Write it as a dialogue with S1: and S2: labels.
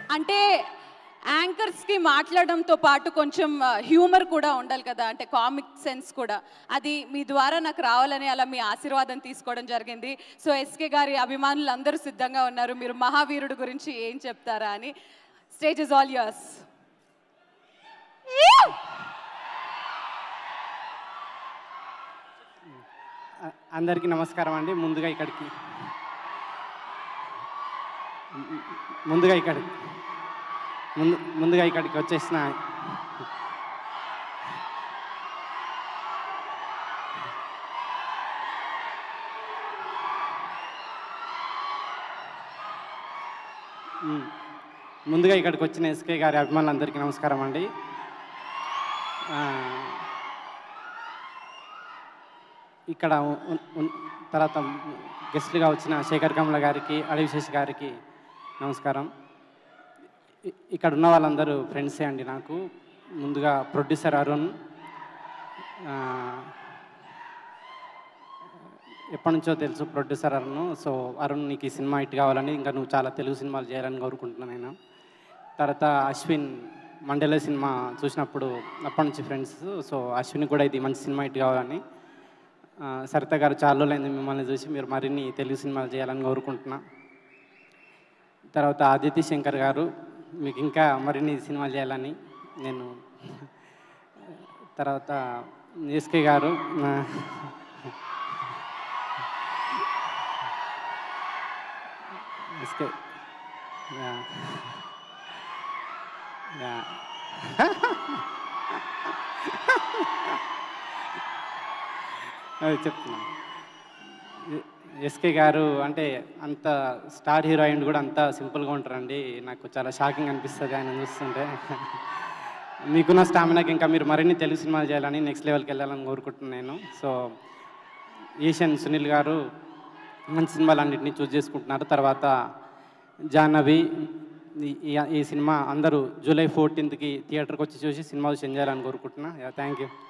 S1: అంటే యాంకర్స్కి మాట్లాడడంతో పాటు కొంచెం హ్యూమర్ కూడా ఉండాలి కదా అంటే కామిక్ సెన్స్ కూడా అది మీ ద్వారా నాకు రావాలని అలా మీ ఆశీర్వాదం తీసుకోవడం జరిగింది సో ఎస్కే గారి అభిమానులు అందరూ సిద్ధంగా ఉన్నారు మీరు మహావీరుడు గురించి ఏం చెప్తారా అని స్టేజ్ ఇస్ ఆల్ యర్స్
S2: అ- అందరికీ నమస్కారం అండి ముందుగా ఇక్కడికి ముందుగా ఇక్కడికి ముందు ముందుగా ఇక్కడికి వచ్చేసిన మ్, ముందుగా ఇక్కడికి వచ్చిన ఎస్కే గారి అభిమానులందరికీ నమస్కారం అండి ఆ, ఇక్కడ ఉన్- ఉన్- తర్వాత గెస్ట్లుగా వచ్చిన శేఖర్ కమల గారికి అడవిశేష్ గారికి నమస్కారం ఇ- ఇక్కడ ఉన్న వాళ్ళందరూ ఫ్రెండ్సే అండి నాకు ముందుగా ప్రొడ్యూసర్ అరుణ్ ఆ, ఎప్పటి నుంచో తెలుసు ప్రొడ్యూసర్ అరుణ్ సో అరుణ్ నీకు ఈ సినిమా హిట్ కావాలని ఇంకా నువ్వు చాలా తెలుగు సినిమాలు చేయాలని కోరుకుంటున్నాను నేను తర్వాత అశ్విన్ మండల సినిమా చూసినప్పుడు అప్పటి నుంచి ఫ్రెండ్స్ సో అశ్విన్ కూడా ఇది మంచి సినిమా హిట్ కావాలని ఆ, సరిత గారు చాలా రోజులైంది మిమ్మల్ని చూసి మీరు మరిన్ని తెలుగు సినిమాలు చేయాలని కోరుకుంటున్నా తర్వాత ఆదిత్య శంకర్ గారు మీకు ఇంకా మరిన్ని సినిమాలు చేయాలని నేను తర్వాత ఎస్కే గారు ఆ, ఎస్కే యా. యా. అది చెప్తున్నాను ఎ- ఎస్కే గారు అంటే అంత స్టార్ హీరోయిన్ కూడా అంత సింపుల్గా ఉంటారండి నాకు చాలా షాకింగ్ అనిపిస్తుంది ఆయన చూస్తుంటే మీకున్న స్టామినాకి ఇంకా మీరు మరిన్ని తెలుగు సినిమాలు చేయాలని నెక్స్ట్ లెవెల్కి వెళ్ళాలని కోరుకుంటున్నాను నేను సో ఈషన్ సునీల్ గారు మంచి సినిమాలు అన్నింటినీ చూస్ చేసుకుంటున్నారు తర్వాత జాహ్నవి ఈ- ఈ- ఈ సినిమా అందరూ జూలై ఫోర్టీన్త్కి థియేటర్కి వచ్చి చూసి సినిమా చూసి ఎంజాయ్ చేయాలని కోరుకుంటున్నా థ్యాంక్ యూ